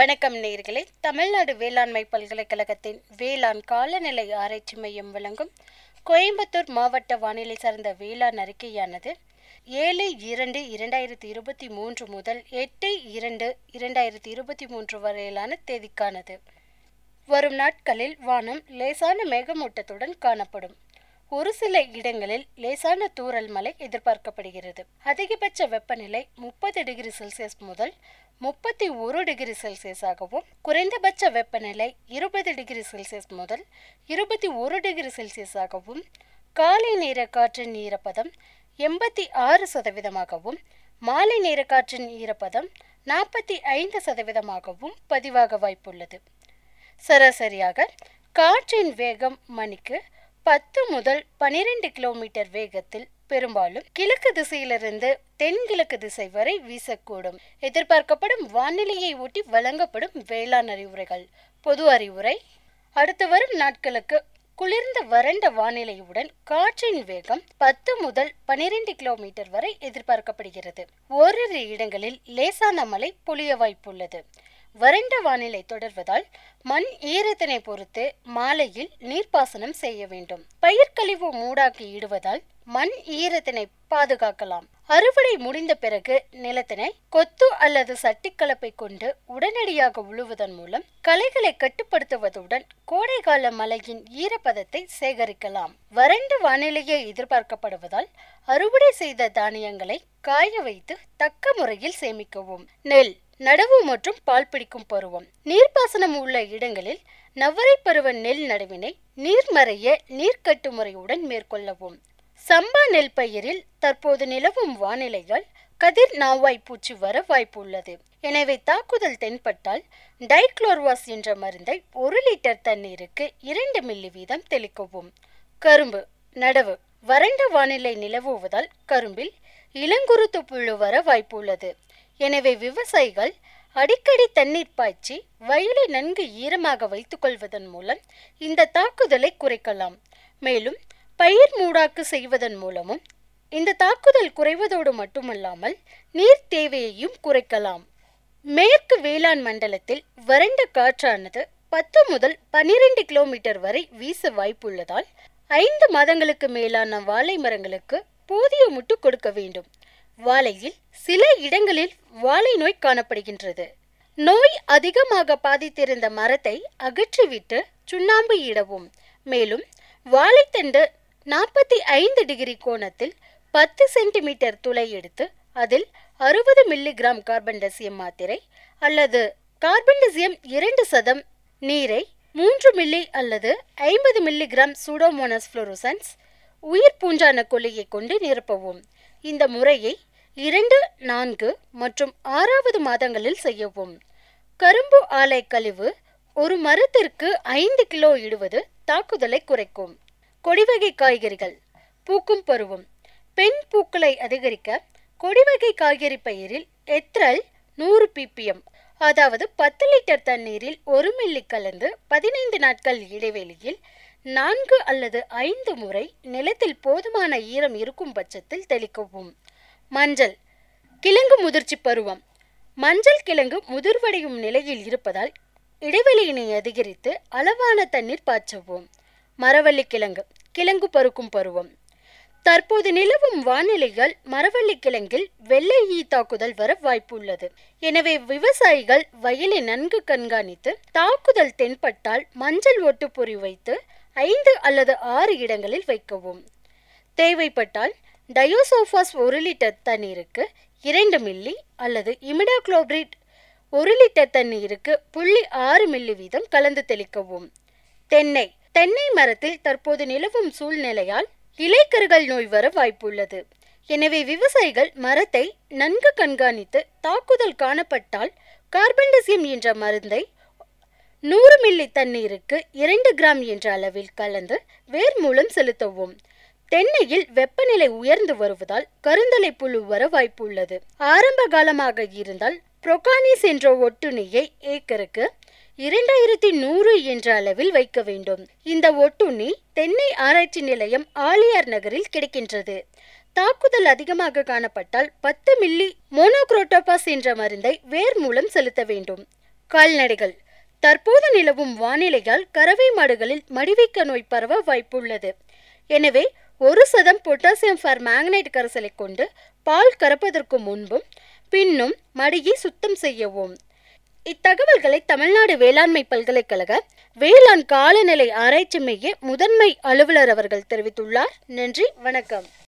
வணக்கம் நேயர்களே தமிழ்நாடு வேளாண்மை பல்கலைக்கழகத்தின் வேளாண் காலநிலை ஆராய்ச்சி மையம் வழங்கும் கோயம்புத்தூர் மாவட்ட வானிலை சார்ந்த வேளாண் அறிக்கையானது ஏழு இரண்டு இரண்டாயிரத்தி இருபத்தி மூன்று முதல் எட்டு இரண்டு இரண்டாயிரத்தி இருபத்தி மூன்று வரையிலான தேதிக்கானது வரும் நாட்களில் வானம் லேசான மேகமூட்டத்துடன் காணப்படும் ஒரு சில இடங்களில் லேசான தூறல் மழை எதிர்பார்க்கப்படுகிறது அதிகபட்ச வெப்பநிலை முப்பது டிகிரி செல்சியஸ் முதல் முப்பத்தி ஒரு டிகிரி செல்சியஸாகவும் குறைந்தபட்ச வெப்பநிலை இருபது டிகிரி செல்சியஸ் முதல் இருபத்தி ஒரு டிகிரி செல்சியஸாகவும் காலை நேர காற்றின் ஈரப்பதம் எண்பத்தி ஆறு சதவீதமாகவும் மாலை நேர காற்றின் ஈரப்பதம் நாற்பத்தி ஐந்து சதவீதமாகவும் பதிவாக வாய்ப்புள்ளது சராசரியாக காற்றின் வேகம் மணிக்கு பத்து முதல் பனிரெண்டு கிலோமீட்டர் வேகத்தில் பெரும்பாலும் கிழக்கு திசையிலிருந்து தென்கிழக்கு திசை வரை வீசக்கூடும் எதிர்பார்க்கப்படும் வானிலையை ஒட்டி வழங்கப்படும் வேளாண் அறிவுரைகள் பொது அறிவுரை அடுத்து வரும் நாட்களுக்கு குளிர்ந்த வறண்ட வானிலையுடன் காற்றின் வேகம் பத்து முதல் பனிரெண்டு கிலோமீட்டர் வரை எதிர்பார்க்கப்படுகிறது ஓரிரு இடங்களில் லேசான மழை பொழிய வாய்ப்புள்ளது வறண்ட வானிலை தொடர்வதால் மண் ஈரத்தினை பொறுத்து மாலையில் நீர்ப்பாசனம் செய்ய வேண்டும் பயிர்க்கழிவு மூடாக்கி இடுவதால் மண் ஈரத்தினை பாதுகாக்கலாம் அறுவடை முடிந்த பிறகு நிலத்தினை கொத்து அல்லது சட்டிக்கலப்பை கொண்டு உடனடியாக உழுவதன் மூலம் களைகளை கட்டுப்படுத்துவதுடன் கோடைகால மழையின் ஈரப்பதத்தை சேகரிக்கலாம் வறண்ட வானிலையே எதிர்பார்க்கப்படுவதால் அறுவடை செய்த தானியங்களை காய வைத்து தக்க முறையில் சேமிக்கவும் நெல் நடவு மற்றும் பால் பிடிக்கும் பருவம் நீர்ப்பாசனம் உள்ள இடங்களில் நவரை பருவ நெல் நடவினை நீர்மறைய நீர்க்கட்டு முறையுடன் மேற்கொள்ளவும் சம்பா நெல் பயிரில் தற்போது நிலவும் வானிலையால் கதிர் நாவாய் பூச்சி வர வாய்ப்பு உள்ளது எனவே தாக்குதல் தென்பட்டால் டைக்ளோர்வாஸ் என்ற மருந்தை ஒரு லிட்டர் தண்ணீருக்கு இரண்டு மில்லி வீதம் தெளிக்கவும் கரும்பு நடவு வறண்ட வானிலை நிலவுவதால் கரும்பில் இளங்குருத்து புழு வர வாய்ப்பு உள்ளது எனவே விவசாயிகள் அடிக்கடி தண்ணீர் பாய்ச்சி வயலை நன்கு ஈரமாக வைத்துக் கொள்வதன் மூலம் இந்த தாக்குதலை குறைக்கலாம் மேலும் பயிர் மூடாக்கு செய்வதன் மூலமும் இந்த தாக்குதல் குறைவதோடு மட்டுமல்லாமல் நீர் தேவையையும் குறைக்கலாம் மேற்கு வேளாண் மண்டலத்தில் வறண்ட காற்றானது பத்து முதல் பனிரெண்டு கிலோமீட்டர் வரை வீச வாய்ப்புள்ளதால் ஐந்து மாதங்களுக்கு மேலான வாழை மரங்களுக்கு போதிய முட்டு கொடுக்க வேண்டும் வாழையில் சில இடங்களில் வாழை நோய் காணப்படுகின்றது நோய் அதிகமாக பாதித்திருந்த மரத்தை அகற்றிவிட்டு சுண்ணாம்பு இடவும் மேலும் வாழைத்தண்டு நாற்பத்தி ஐந்து டிகிரி கோணத்தில் பத்து சென்டிமீட்டர் துளை எடுத்து அதில் அறுபது மில்லிகிராம் கார்பன்டசியம் மாத்திரை அல்லது கார்பன்டசியம் இரண்டு சதம் நீரை மூன்று மில்லி அல்லது ஐம்பது மில்லிகிராம் சூடோமோனஸ் ஃப்ளோரோசன்ஸ் உயிர் பூஞ்சான கொல்லியை கொண்டு நிரப்பவும் இந்த முறையை இரண்டு நான்கு மற்றும் ஆறாவது மாதங்களில் செய்யவும் கரும்பு ஆலை கழிவு ஒரு மரத்திற்கு ஐந்து கிலோ இடுவது தாக்குதலை குறைக்கும் கொடிவகை காய்கறிகள் பூக்கும் பருவம் பெண் பூக்களை அதிகரிக்க கொடிவகை காய்கறி பயிரில் எத்ரல் நூறு பிபிஎம் அதாவது பத்து லிட்டர் தண்ணீரில் ஒரு மில்லி கலந்து பதினைந்து நாட்கள் இடைவெளியில் நான்கு அல்லது ஐந்து முறை நிலத்தில் போதுமான ஈரம் இருக்கும் பட்சத்தில் தெளிக்கவும் மஞ்சள் கிழங்கு முதிர்ச்சி பருவம் மஞ்சள் கிழங்கு முதிர்வடையும் நிலையில் இருப்பதால் இடைவெளியினை அதிகரித்து அளவான தண்ணீர் பாய்ச்சவும் மரவள்ளி கிழங்கு கிழங்கு பருக்கும் பருவம் தற்போது நிலவும் வானிலையால் மரவள்ளி கிழங்கில் வெள்ளை ஈ தாக்குதல் வர வாய்ப்புள்ளது எனவே விவசாயிகள் வயலை நன்கு கண்காணித்து தாக்குதல் தென்பட்டால் மஞ்சள் ஒட்டு பொறி வைத்து ஐந்து அல்லது ஆறு இடங்களில் வைக்கவும் தேவைப்பட்டால் டயோசோஃபாஸ் ஒரு லிட்டர் தண்ணீருக்கு இரண்டு மில்லி அல்லது இமிடாக்ளோபிரிட் ஒரு லிட்டர் தண்ணீருக்கு புள்ளி ஆறு மில்லி வீதம் கலந்து தெளிக்கவும் தென்னை தென்னை மரத்தில் தற்போது நிலவும் சூழ்நிலையால் இலைக்கருகள் நோய் வர வாய்ப்புள்ளது எனவே விவசாயிகள் மரத்தை நன்கு கண்காணித்து தாக்குதல் காணப்பட்டால் கார்பன்டசியம் என்ற மருந்தை நூறு மில்லி தண்ணீருக்கு இரண்டு கிராம் என்ற அளவில் கலந்து வேர் மூலம் செலுத்தவும் தென்னையில் வெப்பநிலை உயர்ந்து வருவதால் கருந்தலை புழு வர வாய்ப்புள்ளது ஆரம்ப காலமாக இருந்தால் புரோகானிஸ் என்ற ஒட்டுண்ணியை ஏக்கருக்கு இரண்டாயிரத்தி நூறு என்ற அளவில் வைக்க வேண்டும் இந்த ஒட்டுண்ணி தென்னை ஆராய்ச்சி நிலையம் ஆலியார் நகரில் கிடைக்கின்றது தாக்குதல் அதிகமாக காணப்பட்டால் பத்து மில்லி மோனோக்ரோட்டோபாஸ் என்ற மருந்தை வேர் மூலம் செலுத்த வேண்டும் கால்நடைகள் தற்போது நிலவும் வானிலையால் கறவை மாடுகளில் மடிவீக்க நோய் பரவ வாய்ப்புள்ளது எனவே ஒரு சதம் பொட்டாசியம் ஃபர் மேங்கனைட் கரைசலை கொண்டு பால் கறப்பதற்கு முன்பும் பின்னும் மடியை சுத்தம் செய்யவும் இத்தகவல்களை தமிழ்நாடு வேளாண்மை பல்கலைக்கழக வேளாண் காலநிலை ஆராய்ச்சி மைய முதன்மை அலுவலர் அவர்கள் தெரிவித்துள்ளார் நன்றி வணக்கம்